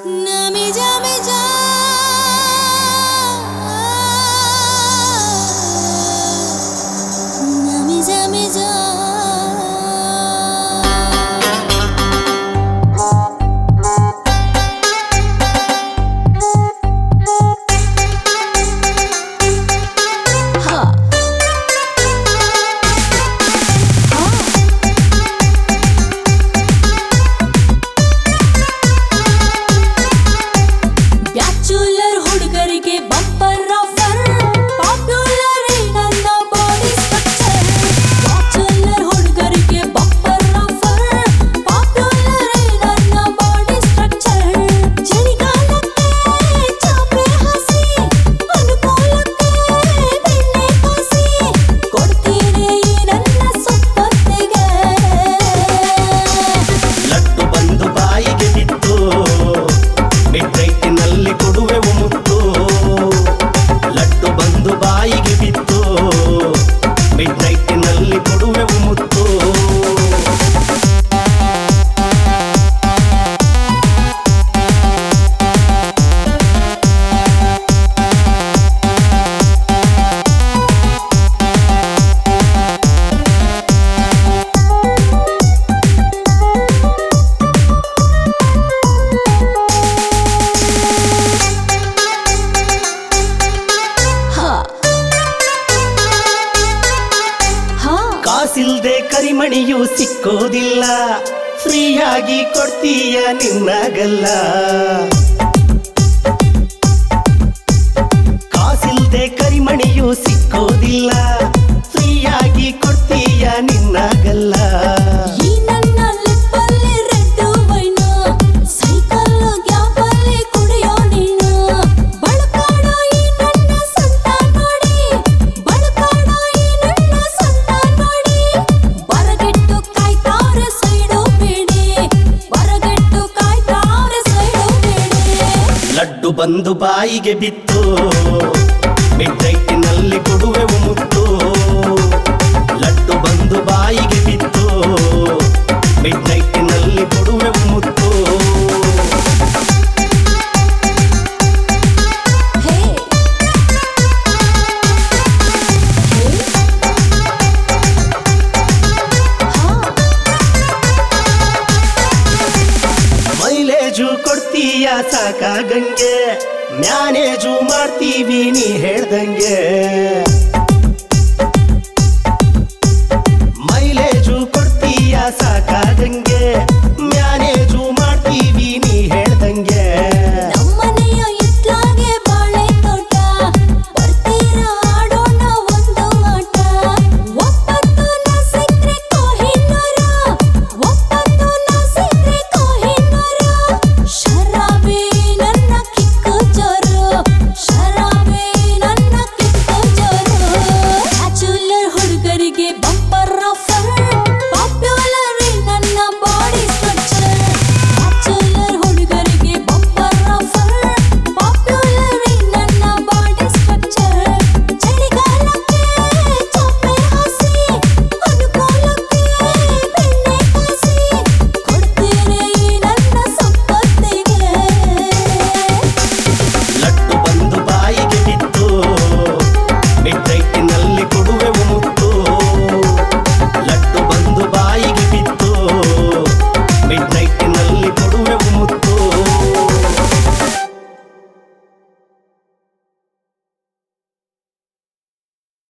bachelor ಹುಡುಗರಿಗೆ bumper offer popular ನನ್ನ body structure bachelor ಹುಡುಗರಿಗೆ ಬಂಪರ್ ಆಫರ್ ಪಾಪ್ಯುಲರ್ ನನ್ನ ಬಾಡಿ ಸ್ಟ್ರಕ್ಚರ್ ಚಳಿಗಾಲಕ್ಕೆ ಚಾಪೆ ಹಾಸಿ ಅನುಕೂಲಕ್ಕೆ ಬೆಣ್ಣೆ ಕಾಸಿ ಕೊಡ್ತೀನಿ ನನ್ನ ಸೊಪ್ಪತ್ತಿಗೆ ಲಡ್ಡು ಬಂದು ಬಾಯಿಗೆ ಬಿತ್ತು ಮಿಡ್ನೈಟಿನಲ್ಲಿ ಕೊಡುವೆವು ಮುತ್ತು ಲಡ್ಡು ಬಂದು ಬಾಯಿಗೆ ಬಿತ್ತು ಮಿಡ್ನೈಟಿನಲ್ಲಿ ಕೊಡುವೆವು ಮುತ್ತು ಹಾ ಹಾ ಕಾಸಿಲ್ದೆ ಕರಿಮಣಿಯೂ ಸಿಕ್ಕೋದಿಲ್ಲ ಫ್ರೀಯಾಗಿ ಕೊಡ್ತೀಯ ನಿನ್ನಗಲ್ಲ ಕಾಸಿಲ್ದೆ ಕರಿಮಣಿಯೂ ಸಿಕ್ಕೋದಿಲ್ಲ ಫ್ರೀಯಾಗಿ ಕೊಡ್ತೀಯ ನಿನ್ನಗಲ್ಲ ಈ ನನ್ನ ಲಿಪ್ಪಲ್ಲಿ ರೆಡ್ ವೈನ್ ಸೈಕಲ್ ಗ್ಯಾಪಲ್ಲಿ ಕುಡಿಯೋ ನೀನು ಬಳಕಾಡೋ ಈ ನನ್ನ ಸಂತ ನೋಡಿ ಬಳಕಾಡೋ ಈ ನನ್ನ ಸಂತ ನೋಡಿ ಬರಗೆಟ್ಟು ಕಾಯ್ತಾವ್ರೆ ಸೈಡು ಬೇಡಿ ಬರಗೆಟ್ಟು ಕಾಯ್ತಾವ್ರೆ ಸೈಡು ಬೇಡಿ ಲಡ್ಡು ಬಂದು ಬಾಯಿಗೆ ಬಿತ್ತು ಮಿಡ್ನೈಟಿನಲ್ಲಿ ಕೊಡುವೆವು ಮುತ್ತು ಲಡ್ಡು ಬಂದು ಬಾಯಿಗೆ ಬಿತ್ತು ಮಿಡ್ನೈಟಿನಲ್ಲಿ ಕೊಡುವೆವು ಮುತ್ತು ಹೇ ಹಾ ಮೈಲೇಜು ಕೊಡ್ತೀಯ ಸಾಕಾಗಂಗೆ ಮ್ಯಾನೇಜು ಮಾಡ್ತೀವಿ ನೀ ಹೇಳ್ದಂಗೆ ಮೈಲೇಜು ಕೊಡ್ತೀಯ ಸಾಕಾಗಂಗೆ